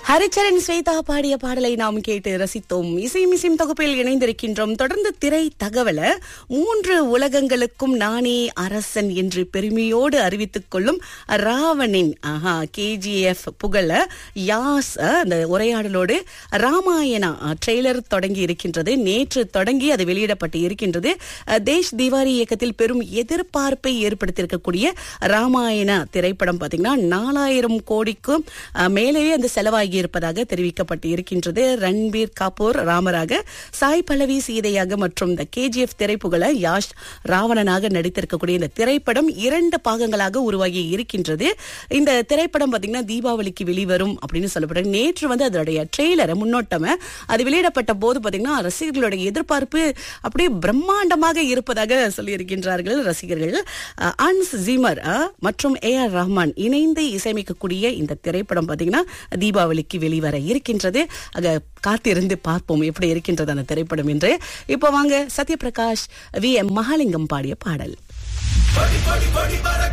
ஹரிச்சரன் ஸ்வேதா பாடிய பாடலை நாம் கேட்டு ரசித்தோம் இசை மிசிம் தொகுப்பில் இணைந்திருக்கின்றோம் தொடர்ந்து திரை தகவல மூன்று உலகங்களுக்கும் நானே அரசன் என்று பெருமையோடு அறிவித்துக் கொள்ளும் ராவணின் ஆஹா கேஜிஎஃப் புகழ யாஸ் அஹ், அந்த உரையாடலோடு ராமாயணா ட்ரெய்லர் தொடங்கி இருக்கின்றது நேற்று தொடங்கி அது வெளியிடப்பட்டு இருக்கின்றது அஹ், தேஷ் திவாரி இயக்கத்தில் பெரும் எதிர்பார்ப்பை ஏற்படுத்தியிருக்கக்கூடிய ராமாயண திரைப்படம் பாத்தீங்கன்னா நாலாயிரம் கோடிக்கும் அஹ், மேலேயே அந்த செலவாகி இருப்பதாக தெரிவிக்கப்பட்டு இருக்கின்றது ரன்பீர் கபூர் ராமராக சாய் பல்லவி சீதையாக மற்றும் இந்த கேஜிஎஃப் திரைப்புகழ யாஷ் ராவணனாக நடித்திருக்கக்கூடிய இந்த திரைப்படம் இரண்டு பாகங்களாக உருவாகி இருக்கின்றது இந்த திரைப்படம் பாத்தீங்கன்னா தீபாவளிக்கு வெளிவரும் அப்படின்னு சொல்லப்படுது நேற்று வந்து அதனுடைய ட்ரெய்லரை முன்னோட்டம அது வெளியிடப்பட்ட போது பாத்தீங்கன்னா ரசிகர்களுடைய எதிர்பார்ப்பு அப்படியே பிரம்மாண்டமாக இருப்பதாக சொல்லியிருக்கின்றார்கள் ரசிகர்கள் அஹ், அன்ஸ் ஜீமர் அஹ், மற்றும் ஏ ஆர் ரஹ்மான் இணைந்து இசையமைக்கக்கூடிய இந்த திரைப்படம் பாத்தீங்கன்னா தீபாவளிக்கு வெளிவர இருக்கின்றது அக காத்திருந்து பார்ப்போம் எப்படி இருக்கின்றது அந்த திரைப்படம் என்று இப்போ வாங்க சத்யபிரகாஷ் வி எம் மகாலிங்கம் பாடிய பாடல்